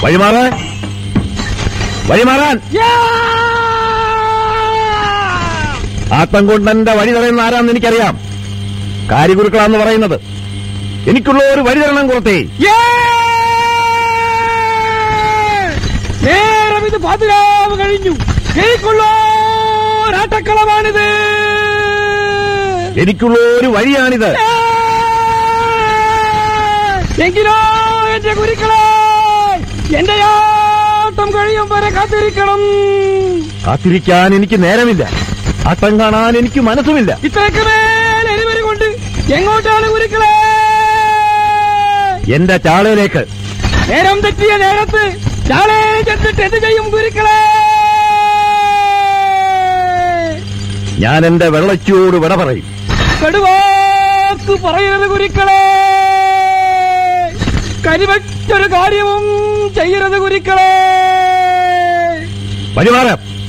വഴിമാറാൻ വഴിമാറാൻ ആട്ടം കൊണ്ട് എന്റെ വഴി തടയുന്ന ആരാന്ന് എനിക്കറിയാം കാര്യഗുരുക്കളാന്ന് പറയുന്നത് എനിക്കുള്ള ഒരു വഴി തരണം കുറത്തേ നേരം ഇത് പതിനാവ് കഴിഞ്ഞു എനിക്കുള്ള ഒരാട്ടക്കളമാണിത് എനിക്കുള്ള ഒരു വഴിയാണിത് എങ്കിലോ എന്റെ കുരുക്കളെ എന്റെ ആട്ടം കഴിയും വരെ കാത്തിരിക്കണം കാത്തിരിക്കാൻ എനിക്ക് നേരമില്ല ആട്ടം കാണാൻ എനിക്ക് മനസ്സുമില്ല ഇത്രയ്ക്ക് മേൽ എരിവരി കൊണ്ട് എങ്ങോട്ടാണ് കുരുക്കളെ എന്റെ ചാളയിലേക്ക് നേരം തെറ്റിയ നേരത്ത് ചാളേ ചെന്നിട്ട് എന്ത് ചെയ്യും കുരുക്കളെ ഞാൻ എന്റെ വെള്ളച്ചോട് വിട പറയും കടുവാക്ക് പറയരുത് കുരുക്കളെ കരിവറ്റൊരു കാര്യവും ചെയ്യരുത് കുരുക്കളെ വഴിമാറാം